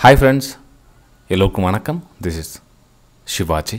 hi friends எல்லோருக்கும் வணக்கம் this is Sivaji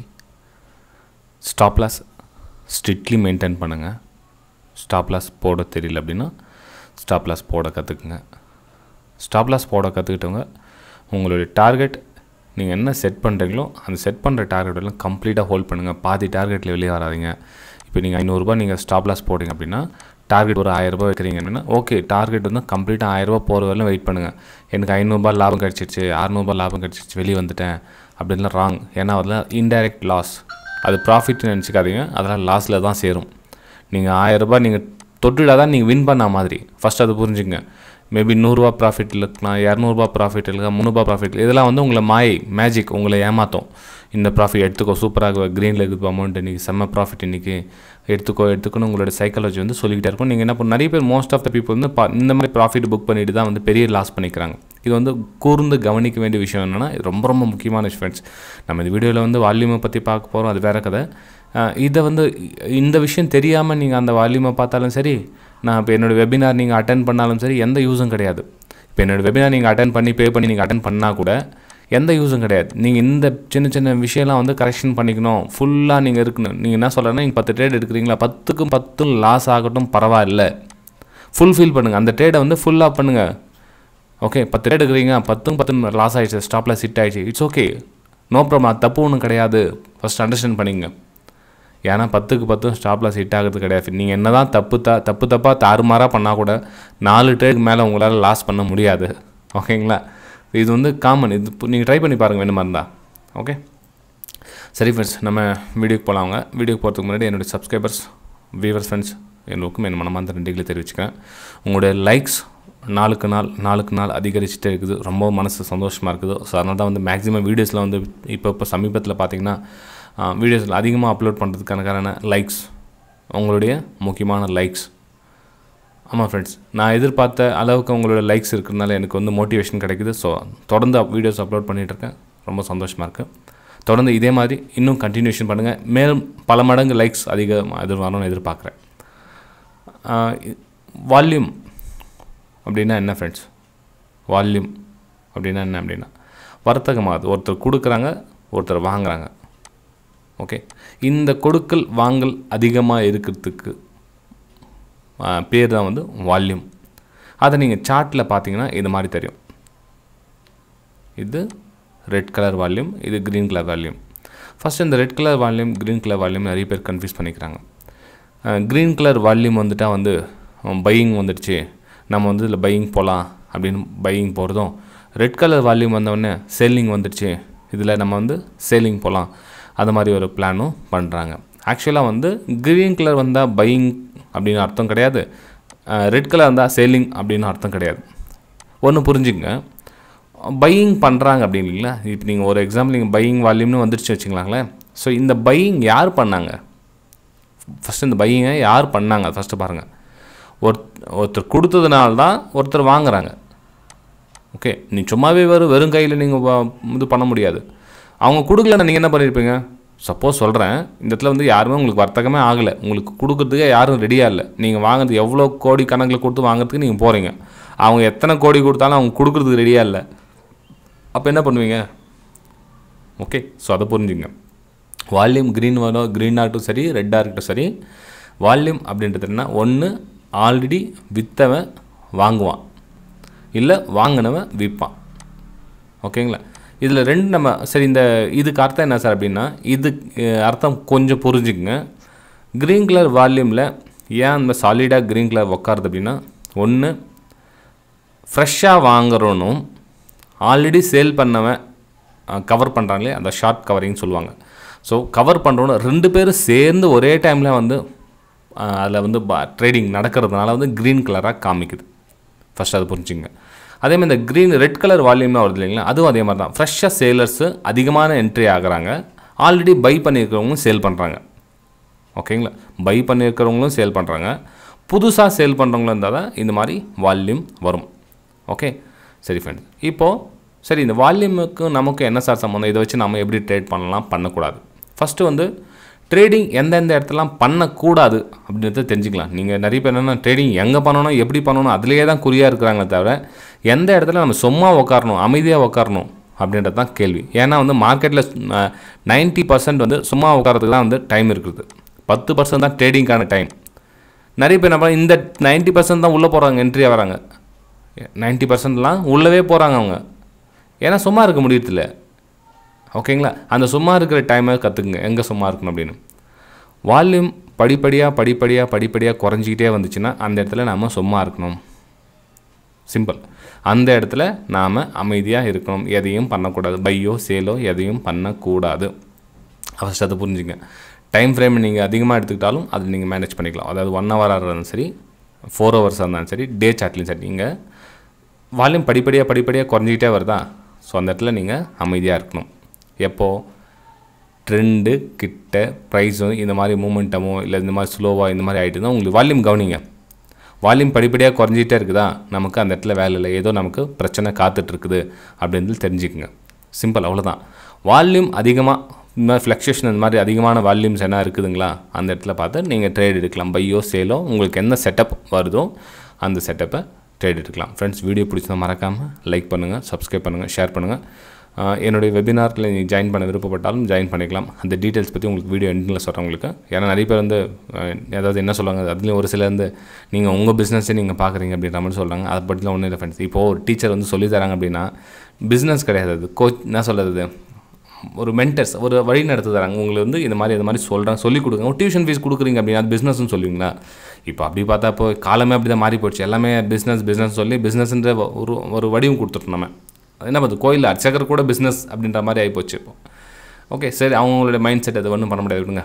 stop loss strictly maintain பண்ணுங்கள் ஸ்டாப் லாஸ் போட தெரியல அப்படின்னா ஸ்டாப் லாஸ் போட கற்றுக்குங்க ஸ்டாப் லாஸ் போட கற்றுக்கிட்டவங்க உங்களுடைய டார்கெட் நீங்கள் என்ன செட் பண்ணுறீங்களோ அந்த செட் பண்ணுற டார்கெட் எல்லாம் கம்ப்ளீட்டாக ஹோல்ட் பண்ணுங்கள் பாதி டார்கெட்டில் வெளியே வராதீங்க இப்போ நீங்கள் ஐநூறுரூபா நீங்கள் ஸ்டாப் லாஸ் போடுறீங்க அப்படின்னா டார்கெட் ஒரு ஆயிரரூபா வைக்கிறீங்க அப்படின்னா ஓகே டார்கெட் வந்து கம்ப்ளீட்டாக ஆயிரரூபா போகிற வரையிலும் வெயிட் பண்ணுங்கள் எனக்கு ஐநூறுரூபா லாபம் கிடச்சிருச்சு அறநூறுபா லாபம் கிடச்சிருச்சு வெளியே வந்துட்டேன் அப்படின்லாம் ராங் ஏன்னா அதெல்லாம் இன்டைரக்ட் லாஸ் அது ப்ராஃபிட்னு நினச்சிக்காதீங்க அதெல்லாம் லாஸில் தான் சேரும் நீங்கள் ஆயிரரூபா நீங்கள் தொட்டுடாதான் தான் நீங்கள் வின் பண்ண மாதிரி ஃபஸ்ட் அது புரிஞ்சுங்க மேபி நூறுரூவா ப்ராஃபிட் இருக்கலாம் இரநூறுபா ப்ராஃபிட் இருக்கலாம் முந்நூறுபா ப்ராஃபிட் இதெல்லாம் வந்து உங்களை மாயை மேஜிக் உங்களை ஏமாற்றும் இந்த ப்ராஃபிட் எடுத்துக்கோ சூப்பராக க்ரீனில் இருக்குது அமௌண்ட் இன்றைக்கி செம்ம ப்ராஃபிட் இன்றைக்கி எடுத்துக்கோ எடுத்துக்கோன்னு உங்களோட சைக்காலஜி வந்து சொல்லிக்கிட்டே இருக்கும் நீங்கள் என்ன பண்ண நிறைய பேர் மோஸ்ட் ஆஃப் த பீப்புள் வந்து பா இந்த மாதிரி ப்ராஃபிட் புக் பண்ணிட்டு தான் வந்து பெரிய லாஸ் பண்ணிக்கிறாங்க இது வந்து கூர்ந்து கவனிக்க வேண்டிய விஷயம் என்னென்னா இது ரொம்ப ரொம்ப முக்கியமான விஷயம் ஃப்ரெண்ட்ஸ் நம்ம இந்த வீடியோவில் வந்து வால்யூமை பற்றி பார்க்க போகிறோம் அது வேறு கதை அஹ் இதை வந்து இந்த விஷயம் தெரியாமல் நீங்கள் அந்த வால்யூமை பார்த்தாலும் சரி நான் இப்போ என்னோடய வெபினார் நீங்கள் அட்டன் பண்ணாலும் சரி எந்த யூஸும் கிடையாது இப்போ என்னோடய வெபினார் நீங்கள் அட்டன் பண்ணி பே பண்ணி நீங்கள் அட்டன் பண்ணால் கூட எந்த யூஸும் கிடையாது நீங்கள் இந்த சின்ன சின்ன விஷயம்லாம் வந்து கரெக்ஷன் பண்ணிக்கணும் ஃபுல்லாக நீங்கள் இருக்கணும் நீங்கள் என்ன சொல்கிறேன்னா நீங்கள் பத்து ட்ரேட் எடுக்கிறீங்களா பத்துக்கும் பத்தும் லாஸ் ஆகட்டும் பரவாயில்ல ஃபுல்ஃபில் பண்ணுங்கள் அந்த ட்ரேடை வந்து ஃபுல்லாக பண்ணுங்கள் ஓகே பத்து ட்ரேட் எடுக்கிறீங்க பத்தும் பத்து லாஸ் ஆகிடுச்சு ஸ்டாப்பில் சிட் ஆகிடுச்சு இட்ஸ் ஓகே நோ ப்ராப்ளம் அது தப்பு ஒன்றும் கிடையாது ஃபஸ்ட் அண்டர்ஸ்டாண்ட் பண்ணிங்க ஏன்னா பத்துக்கு பத்தும் ஸ்டாப்பில் ஹிட் ஆகிறது கிடையாது நீங்கள் என்ன தான் தப்பு த தப்பு தப்பாக தாறுமாறாக பண்ணால் கூட நாலு ட்ரேடுக்கு மேலே உங்களால் லாஸ் பண்ண முடியாது ஓகேங்களா இது வந்து காமன் இது நீங்கள் ட்ரை பண்ணி பாருங்கள் வேணுமா இருந்தால் ஓகே சரி ஃப்ரெண்ட்ஸ் நம்ம வீடியோக்கு போகலாங்க வீடியோக்கு போகிறதுக்கு முன்னாடி என்னுடைய சப்ஸ்கிரைபர்ஸ் வியூவர்ஸ் ஃப்ரெண்ட்ஸ் எல்லோருக்கும் என் மனமார்ந்த நன்றிகளை தெரிவிச்சுக்கிறேன் உங்களுடைய லைக்ஸ் நாளுக்கு நாள் நாளுக்கு நாள் அதிகரிச்சுட்டே இருக்குது ரொம்ப மனசு சந்தோஷமாக இருக்குது ஸோ அதனால தான் வந்து மேக்ஸிமம் வீடியோஸில் வந்து இப்போ இப்போ சமீபத்தில் பார்த்தீங்கன்னா வீடியோஸில் அதிகமாக அப்லோட் பண்ணுறதுக்கான காரணம் லைக்ஸ் உங்களுடைய முக்கியமான லைக்ஸ் ஆமாம் ஃப்ரெண்ட்ஸ் நான் எதிர்பார்த்த அளவுக்கு உங்களோட லைக்ஸ் இருக்கிறதுனால எனக்கு வந்து மோட்டிவேஷன் கிடைக்குது ஸோ தொடர்ந்து வீடியோஸ் அப்லோட் பண்ணிகிட்ருக்கேன் ரொம்ப சந்தோஷமாக இருக்குது தொடர்ந்து இதே மாதிரி இன்னும் கண்டினியூஷன் பண்ணுங்கள் மேலும் பல மடங்கு லைக்ஸ் அதிகமாக எதிர் வரணும்னு எதிர்பார்க்குறேன் வால்யூம் அப்படின்னா என்ன ஃப்ரெண்ட்ஸ் வால்யூம் அப்படின்னா என்ன அப்படின்னா வர்த்தகமாகுது ஒருத்தர் கொடுக்குறாங்க ஒருத்தர் வாங்குறாங்க ஓகே இந்த கொடுக்கல் வாங்கல் அதிகமாக இருக்கிறதுக்கு பேர் தான் வந்து வால்யூம் அதை நீங்கள் சார்ட்டில் பார்த்தீங்கன்னா இது மாதிரி தெரியும் இது ரெட் கலர் வால்யூம் இது க்ரீன் கலர் வால்யூம் ஃபஸ்ட் இந்த red colour volume green colour volume நிறைய பேர் கன்ஃபியூஸ் பண்ணிக்கிறாங்க க்ரீன் கலர் வால்யூம் வந்துட்டால் வந்து பையிங் வந்துடுச்சு நம்ம வந்து இதில் பையிங் போகலாம் அப்படின்னு பையிங் போகிறதும் ரெட் கலர் வால்யூம் வந்தவுடனே சேலிங் வந்துடுச்சு இதில் நம்ம வந்து சேலிங் போகலாம் அது மாதிரி ஒரு பிளானும் பண்ணுறாங்க ஆக்சுவலாக வந்து க்ரீன் கலர் வந்தால் பையிங் அப்படின்னு அர்த்தம் கிடையாது ரெட் கலர் வந்தால் சேலிங் அப்படின்னு அர்த்தம் கிடையாது ஒன்று புரிஞ்சுங்க பையிங் பண்ணுறாங்க அப்படிங்களா இப்போ நீங்கள் ஒரு எக்ஸாம்பிள் நீங்கள் பையிங் வால்யூம்னு வந்துடுச்சு வச்சுங்களாங்களேன் ஸோ இந்த பையிங் யார் பண்ணாங்க ஃபஸ்ட்டு இந்த பையிங்கை யார் பண்ணாங்க ஃபஸ்ட்டு பாருங்கள் ஒரு ஒருத்தர் கொடுத்ததுனால தான் ஒருத்தர் வாங்குறாங்க ஓகே நீ சும்மாவே வெறும் வெறும் கையில் நீங்கள் இது பண்ண முடியாது அவங்க கொடுக்கலன்னா நீங்கள் என்ன பண்ணியிருப்பீங்க சப்போஸ் சொல்கிறேன் இந்த இடத்துல வந்து யாருமே உங்களுக்கு வர்த்தகமே ஆகலை உங்களுக்கு கொடுக்குறதுக்கே யாரும் ரெடியாக இல்லை நீங்கள் வாங்குறது எவ்வளோ கோடி கணக்கில் கொடுத்து வாங்குறதுக்கு நீங்கள் போகிறீங்க அவங்க எத்தனை கோடி கொடுத்தாலும் அவங்க கொடுக்குறதுக்கு ரெடியாக இல்லை அப்போ என்ன பண்ணுவீங்க ஓகே ஸோ அதை புரிஞ்சுங்க வால்யூம் க்ரீன் வரும் க்ரீன் ஆகட்டும் சரி ரெட்டாக இருக்கட்டும் சரி வால்யூம் அப்படின்றது என்ன ஒன்று ஆல்ரெடி விற்றவன் வாங்குவான் இல்லை வாங்கினவன் விற்பான் ஓகேங்களா இதில் ரெண்டு நம்ம சரி இந்த இதுக்கு அர்த்தம் என்ன சார் அப்படின்னா இது அர்த்தம் கொஞ்சம் புரிஞ்சுக்குங்க க்ரீன் கலர் வால்யூமில் ஏன் அந்த சாலிடாக க்ரீன் கலர் உக்காருது அப்படின்னா ஒன்று ஃப்ரெஷ்ஷாக வாங்குறவனும் ஆல்ரெடி சேல் பண்ணவன் கவர் பண்ணுறாங்களே அந்த ஷார்ட் கவரிங்னு சொல்லுவாங்க ஸோ கவர் பண்ணுறவனு ரெண்டு பேரும் சேர்ந்து ஒரே டைமில் வந்து அதில் வந்து ட்ரேடிங் நடக்கிறதுனால வந்து க்ரீன் கலராக காமிக்குது ஃபஸ்ட் அது புரிஞ்சுங்க அதே மாதிரி இந்த க்ரீன் ரெட் கலர் வால்யூம்லாம் வருது இல்லைங்களா அதுவும் அதே மாதிரி தான் ஃப்ரெஷ்ஷாக சேலர்ஸு அதிகமான என்ட்ரி ஆகுறாங்க ஆல்ரெடி பை பண்ணியிருக்கிறவங்களும் சேல் பண்ணுறாங்க ஓகேங்களா பை பண்ணியிருக்கிறவங்களும் சேல் பண்ணுறாங்க புதுசாக சேல் பண்ணுறவங்களும் இருந்தால் தான் இந்த மாதிரி வால்யூம் வரும் ஓகே சரி ஃப்ரெண்ட்ஸ் இப்போது சரி இந்த வால்யூமுக்கும் நமக்கு என்ன சார் சம்மந்தம் இதை வச்சு நம்ம எப்படி ட்ரேட் பண்ணலாம் பண்ணக்கூடாது ஃபஸ்ட்டு வந்து ட்ரேடிங் எந்தெந்த இடத்துலாம் பண்ணக்கூடாது அப்படின்றத தெரிஞ்சுக்கலாம் நீங்கள் நிறைய பேர் என்னென்னா ட்ரேடிங் எங்கே பண்ணணும் எப்படி பண்ணணும் அதிலேயே தான் குறியாக இருக்கிறாங்களே தவிர எந்த இடத்துல நம்ம சும்மா உட்காரணும் அமைதியாக உட்காரணும் அப்படின்றது தான் கேள்வி ஏன்னா வந்து மார்க்கெட்டில் நைன்ட்டி பர்சன்ட் வந்து சும்மா உட்காரத்துக்கு தான் வந்து டைம் இருக்குது பத்து பர்சன்ட் தான் ட்ரேடிங்கான டைம் நிறைய பேர் நம்ம இந்த நைன்ட்டி பர்சன்ட் தான் உள்ளே போகிறாங்க என்ட்ரியாக வராங்க நைன்ட்டி பர்சன்ட்லாம் உள்ளவே போகிறாங்க அவங்க ஏன்னா சும்மா இருக்க முடியறதில்ல ஓகேங்களா அந்த சும்மா இருக்கிற டைமை கற்றுக்குங்க எங்கே சும்மா இருக்கணும் அப்படின்னு வால்யூம் படிப்படியாக படிப்படியாக படிப்படியாக குறைஞ்சிக்கிட்டே வந்துச்சுன்னா அந்த இடத்துல நாம் சும்மா இருக்கணும் சிம்பிள் அந்த இடத்துல நாம் அமைதியாக இருக்கணும் எதையும் பண்ணக்கூடாது பையோ சேலோ எதையும் பண்ணக்கூடாது ஃபஸ்ட் அதை புரிஞ்சுங்க டைம் ஃப்ரேம் நீங்கள் அதிகமாக எடுத்துக்கிட்டாலும் அது நீங்கள் மேனேஜ் பண்ணிக்கலாம் அதாவது ஒன் ஹவராக இருந்தாலும் சரி ஃபோர் ஹவர்ஸாக இருந்தாலும் சரி டே சாட்லையும் சரி நீங்கள் வால்யூம் படிப்படியாக படிப்படியாக குறைஞ்சிக்கிட்டே வருதா ஸோ அந்த இடத்துல நீங்கள் அமைதியாக இருக்கணும் எப்போது ட்ரெண்டு கிட்ட ப்ரைஸ் வந்து இந்த மாதிரி மூமெண்டமோ இல்லை இந்த மாதிரி ஸ்லோவாக இந்த மாதிரி ஆகிட்டு தான் உங்களுக்கு வால்யூம் கவனிங்க வால்யூம் படிப்படியாக குறைஞ்சிட்டே இருக்குதா நமக்கு அந்த இடத்துல வேலை இல்லை ஏதோ நமக்கு பிரச்சனை காத்துட்ருக்குது அப்படின்றது தெரிஞ்சுக்குங்க சிம்பிள் அவ்வளோதான் வால்யூம் அதிகமாக இந்த மாதிரி ஃப்ளக்ஷேஷன் இந்த மாதிரி அதிகமான வால்யூம்ஸ் என்ன இருக்குதுங்களா அந்த இடத்துல பார்த்து நீங்கள் ட்ரேட் எடுக்கலாம் பையோ சேலோ உங்களுக்கு என்ன செட்டப் வருதோ அந்த செட்டப்பை ட்ரேட் எடுக்கலாம் ஃப்ரெண்ட்ஸ் வீடியோ பிடிச்சதை மறக்காமல் லைக் பண்ணுங்கள் சப்ஸ்கிரைப் பண்ணுங்கள் ஷேர் பண்ணுங்கள் என்னுடைய வெபினாரில் நீங்கள் ஜாயின் பண்ண விருப்பப்பட்டாலும் ஜாயின் பண்ணிக்கலாம் அந்த டீட்டெயில்ஸ் பற்றி உங்களுக்கு வீடியோ எண்டில் சொல்கிறேன் உங்களுக்கு ஏன்னா நிறைய பேர் வந்து ஏதாவது என்ன சொல்லுவாங்க அதுலேயும் ஒரு சிலர் வந்து நீங்கள் உங்கள் பிஸ்னஸே நீங்கள் பார்க்குறீங்க அப்படின்ற மாதிரி சொல்கிறாங்க அதை பற்றிலாம் ஒன்றும் இல்லை ஃப்ரெண்ட்ஸ் இப்போது ஒரு டீச்சர் வந்து சொல்லி தராங்க அப்படின்னா பிஸ்னஸ் கிடையாது அது கோச் என்ன சொல்கிறது ஒரு மென்டர்ஸ் ஒரு வழி நடத்து தராங்க உங்களுக்கு வந்து இந்த மாதிரி இந்த மாதிரி சொல்கிறாங்க சொல்லிக் கொடுங்க ஒரு டியூஷன் ஃபீஸ் கொடுக்குறீங்க அப்படின்னா அது பிஸ்னஸ்னு சொல்லுவீங்களா இப்போ அப்படி பார்த்தா இப்போ காலமே அப்படி தான் மாறி போச்சு எல்லாமே பிஸ்னஸ் பிஸ்னஸ் சொல்லி பிஸ்னஸ்ன்ற ஒரு ஒரு வடிவம் கொடுத்துட்டோம் நம்ம என்ன பண்ணுறது கோயில் அர்ச்சகர் கூட பிஸ்னஸ் அப்படின்ற மாதிரி ஆகிப்போச்சு இப்போ ஓகே சரி அவங்களோட மைண்ட் செட் அது ஒன்றும் பண்ண முடியாது விடுங்க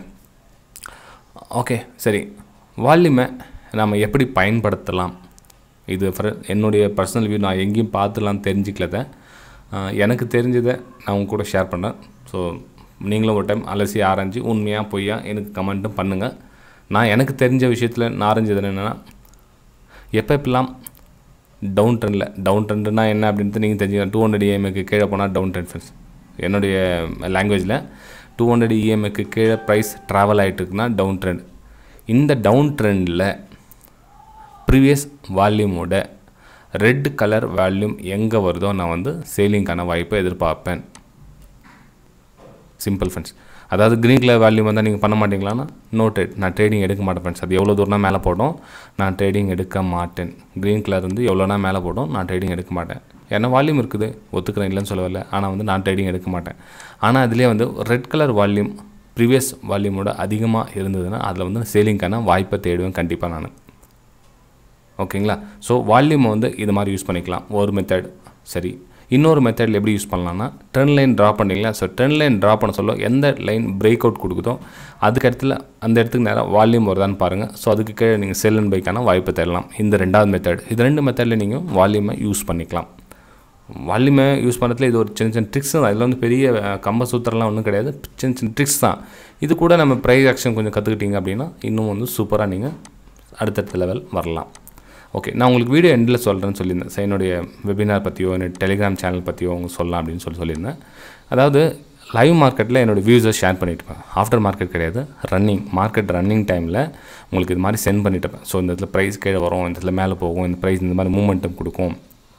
ஓகே சரி வால்யூமை நம்ம எப்படி பயன்படுத்தலாம் இது ஃப்ர என்னுடைய பர்சனல் வியூ நான் எங்கேயும் பார்த்துலாம் தெரிஞ்சுக்கலத எனக்கு தெரிஞ்சதை நான் உங்க கூட ஷேர் பண்ணேன் ஸோ நீங்களும் ஒரு டைம் அலசி ஆராய்ஞ்சு உண்மையாக பொய்யா எனக்கு கமெண்ட்டும் பண்ணுங்கள் நான் எனக்கு தெரிஞ்ச விஷயத்தில் நான் ஆரஞ்சது என்னென்னா எப்போ எப்பெல்லாம் டவுன் ட்ரெண்டில் டவுன் ட்ரெண்டுனா என்ன அப்படின்ட்டு நீங்கள் தெரிஞ்சுக்கலாம் டூ ஹண்ட்ரட் இஎம்ஐக்கு கீழே போனால் டவுன் ட்ரெண்ட் ஃப்ரெண்ட்ஸ் என்னுடைய லாங்குவேஜில் டூ ஹண்ட்ரட் இஎம்ஐக்கு கீழே ப்ரைஸ் ட்ராவல் ஆகிட்டு இருக்குன்னா டவுன் ட்ரெண்ட் இந்த டவுன் ட்ரெண்டில் ப்ரீவியஸ் வால்யூமோட ரெட் கலர் வால்யூம் எங்கே வருதோ நான் வந்து சேலிங்க்கான வாய்ப்பை எதிர்பார்ப்பேன் சிம்பிள் ஃப்ரெண்ட்ஸ் அதாவது க்ரீன் கலர் வேல்யூ வந்தால் நீங்கள் பண்ண மாட்டீங்களான்னா நோ ட்ரேட் நான் ட்ரேடிங் எடுக்க மாட்டேன் ஃப்ரெண்ட்ஸ் அது எவ்வளோ தூரம்னா மேலே போடும் நான் ட்ரேடிங் எடுக்க மாட்டேன் க்ரீன் கலர் வந்து எவ்வளோனா மேலே போடும் நான் ட்ரேடிங் எடுக்க மாட்டேன் ஏன்னா வால்யூம் இருக்குது ஒத்துக்கிறேன் இல்லைன்னு சொல்லவில்லை ஆனால் வந்து நான் ட்ரேடிங் எடுக்க மாட்டேன் ஆனால் அதுலேயே வந்து ரெட் கலர் வால்யூம் ப்ரீவியஸ் வால்யூமோட அதிகமாக இருந்ததுன்னா அதில் வந்து சேலிங்க்கான வாய்ப்பை தேடுவேன் கண்டிப்பாக நான் ஓகேங்களா ஸோ வால்யூமை வந்து இது மாதிரி யூஸ் பண்ணிக்கலாம் ஒரு மெத்தட் சரி இன்னொரு மெத்தடில் எப்படி யூஸ் பண்ணலாம்னா ட்ரெண்ட் லைன் ட்ரா பண்ணிங்களா ஸோ ட்ரெண்ட் லைன் ட்ரா பண்ண சொல்ல எந்த லைன் பிரேக் அவுட் கொடுக்குதோ அதுக்கு இடத்துல அந்த இடத்துக்கு நேராக வால்யூம் வருதான்னு பாருங்கள் ஸோ அதுக்கு கீழே நீங்கள் செல் அண்ட் பைக்கான வாய்ப்பு தரலாம் இந்த ரெண்டாவது மெத்தட் இது ரெண்டு மெத்தடில் நீங்கள் வால்யூமை யூஸ் பண்ணிக்கலாம் வால்யூமை யூஸ் பண்ணுறதுல இது ஒரு சின்ன சின்ன ட்ரிக்ஸ் தான் இதில் வந்து பெரிய கம்ப சூத்திரம்லாம் ஒன்றும் கிடையாது சின்ன சின்ன ட்ரிக்ஸ் தான் இது கூட நம்ம ப்ரைஸ் ஆக்ஷன் கொஞ்சம் கற்றுக்கிட்டீங்க அப்படின்னா இன்னும் வந்து சூப்பராக நீங்கள் அடுத்தடுத்த லெவல் வரலாம் ஓகே நான் உங்களுக்கு வீடியோ எண்டில் சொல்கிறேன்னு சொல்லியிருந்தேன் ஸோ என்னுடைய வெபினார் பற்றியோ என்னோடய டெலிகிராம் சேனல் பற்றியோ உங்களுக்கு சொல்லலாம் அப்படின்னு சொல்லி சொல்லியிருந்தேன் அதாவது லைவ் மார்க்கெட்டில் என்னோடய வியூஸை ஷேர் பண்ணிட்டுப்பேன் ஆஃப்டர் மார்க்கெட் கிடையாது ரன்னிங் மார்க்கெட் ரன்னிங் டைமில் உங்களுக்கு இது மாதிரி சென்ட் பண்ணிட்டுப்பேன் ஸோ இந்த இடத்துல ப்ரைஸ் கீழே வரும் இந்த இடத்துல மேலே போகும் இந்த ப்ரைஸ் இந்த மாதிரி மூமெண்ட்டும் கொடுக்கும்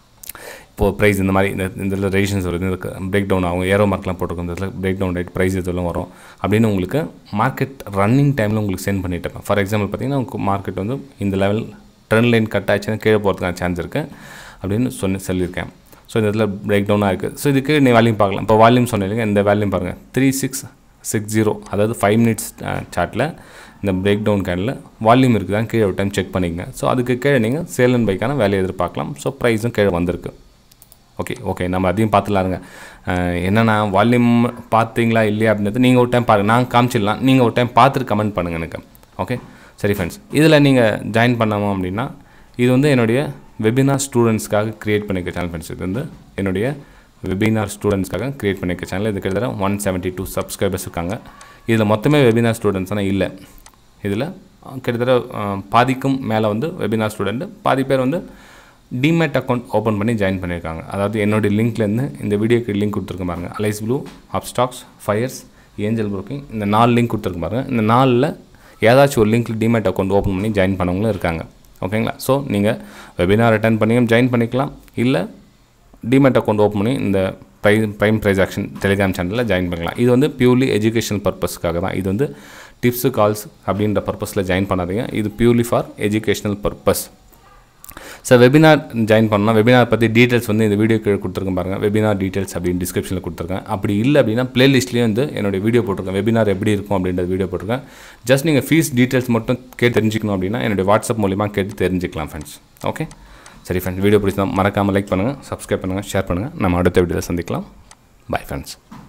இப்போது ப்ரைஸ் இந்த மாதிரி இந்த இந்த இதில் ரெஜிஷன்ஸ் வருது இந்த பிரேக் டவுன் ஆகும் ஏரோ மார்க்லாம் போட்டிருக்கும் இந்த இடத்துல பிரேக் டவுன் ரேட் ப்ரைஸ் இதெல்லாம் வரும் அப்படின்னு உங்களுக்கு மார்க்கெட் ரன்னிங் டைமில் உங்களுக்கு சென்ட் பண்ணிட்டுப்பேன் ஃபார் எக்ஸாம்பிள் பார்த்தீங்கன்னா மார்க்கெட் வந்து இந்த லெவல் ட்ரெண்ட் லைன் கட் ஆச்சுன்னா கீழே போகிறதுக்கான சான்ஸ் இருக்குது அப்படின்னு சொல்லி சொல்லியிருக்கேன் ஸோ இந்த இடத்துல பிரேக் டவுனாக இருக்குது ஸோ இதுக்கு நீ வால்யூம் பார்க்கலாம் இப்போ வால்யூம் சொன்னீங்க இந்த வேல்யூம் பாருங்கள் த்ரீ சிக்ஸ் சிக்ஸ் ஜீரோ அதாவது ஃபைவ் மினிட்ஸ் சார்ட்டில் இந்த பிரேக் டவுன் கேனில் வால்யூம் இருக்குதான் கீழே ஒரு டைம் செக் பண்ணிக்கங்க ஸோ அதுக்கு கீழே நீங்கள் சேல் அண்ட் பைக்கான வேலையை எதிர்பார்க்கலாம் ஸோ ப்ரைஸும் கீழே வந்திருக்கு ஓகே ஓகே நம்ம அதையும் பார்த்துலாருங்க என்னென்னா வால்யூம் பார்த்தீங்களா இல்லையா அப்படின்றது நீங்கள் ஒரு டைம் பாருங்கள் நான் காமிச்சிடலாம் நீங்கள் ஒரு டைம் பார்த்துட்டு கமெண்ட் பண்ணுங்கள் எனக்கு ஓகே சரி ஃப்ரெண்ட்ஸ் இதில் நீங்கள் ஜாயின் பண்ணாமல் அப்படின்னா இது வந்து என்னுடைய வெபினார் ஸ்டூடெண்ட்ஸ்க்காக க்ரியேட் பண்ணிக்க சேனல் ஃப்ரெண்ட்ஸ் இது வந்து என்னுடைய வெபினார் ஸ்டூடெண்ட்ஸ்க்காக க்ரியேட் பண்ணிக்க சேனல் இது கிட்டத்தட்ட ஒன் செவன்ட்டி டூ சப்ஸ்கிரைபர்ஸ் இருக்காங்க இதில் மொத்தமே வெபினார் ஸ்டூடெண்ட்ஸ் ஆனால் இல்லை இதில் கிட்டத்தட்ட பாதிக்கும் மேலே வந்து வெபினார் ஸ்டூடெண்ட்டு பாதி பேர் வந்து டிமேட் அக்கௌண்ட் ஓப்பன் பண்ணி ஜாயின் பண்ணியிருக்காங்க அதாவது என்னுடைய லிங்க்லேருந்து இந்த வீடியோக்கு லிங்க் கொடுத்துருக்க பாருங்க Alice Blue Upstox Fyers Angel Broking இந்த நாலு லிங்க் கொடுத்துருக்க பாருங்க இந்த நாலில் ஏதாச்சும் ஒரு லிங்க்கில் டிமேட் அக்கௌண்ட் ஓப்பன் பண்ணி ஜாயின் பண்ணவங்களும் இருக்காங்க ஓகேங்களா ஸோ நீங்கள் வெபினார் அட்டன் பண்ணியும் ஜாயின் பண்ணிக்கலாம் இல்லை டிமேட் அக்கௌண்ட் ஓப்பன் பண்ணி இந்த prime prime price action Telegram சேனலில் ஜாயின் பண்ணலாம் இது வந்து பியூர்லி எஜுகேஷனல் பர்பஸ்க்காக தான் இது வந்து டிப்ஸு கால்ஸ் அப்படின்ற பர்பஸில் ஜாயின் பண்ணாதீங்க இது purely for educational purpose sir webinar join பண்ணால் வெபினார் பற்றி டீட்டெயில்ஸ் வந்து இந்த வீடியோ கீழே கொடுத்துருக்கேன் பாருங்கள் வெபினார் டீட்டெயில்ஸ் அப்படின்னு டிஸ்கிரிப்ஷனில் கொடுத்துருக்கேன் அப்படி இல்லை அப்படின்னா பிளேலிஸ்ட்லேயே வந்து என்னுடைய வீடியோ போட்டிருக்கேன் வெபினார் எப்படி இருக்கும் அப்படின்ற வீடியோ போட்டிருக்கேன் ஜஸ்ட் நீங்கள் ஃபீஸ் டீட்டெயில்ஸ் மட்டும் கேட்டு தெரிஞ்சுக்கணும் அப்படின்னா என்னுடைய வாட்ஸ்அப் மூலிமா கேட்டு தெரிஞ்சுக்கலாம் ஃப்ரெண்ட்ஸ் ஓகே சரி ஃப்ரெண்ட்ஸ் வீடியோ பிடிச்சா மறக்காமல் லைக் பண்ணுங்கள் சப்ஸ்கிரைப் பண்ணுங்கள் ஷேர் பண்ணுங்கள் நம்ம அடுத்த வீடியோவில் சந்திக்கலாம் பை ஃப்ரெண்ட்ஸ்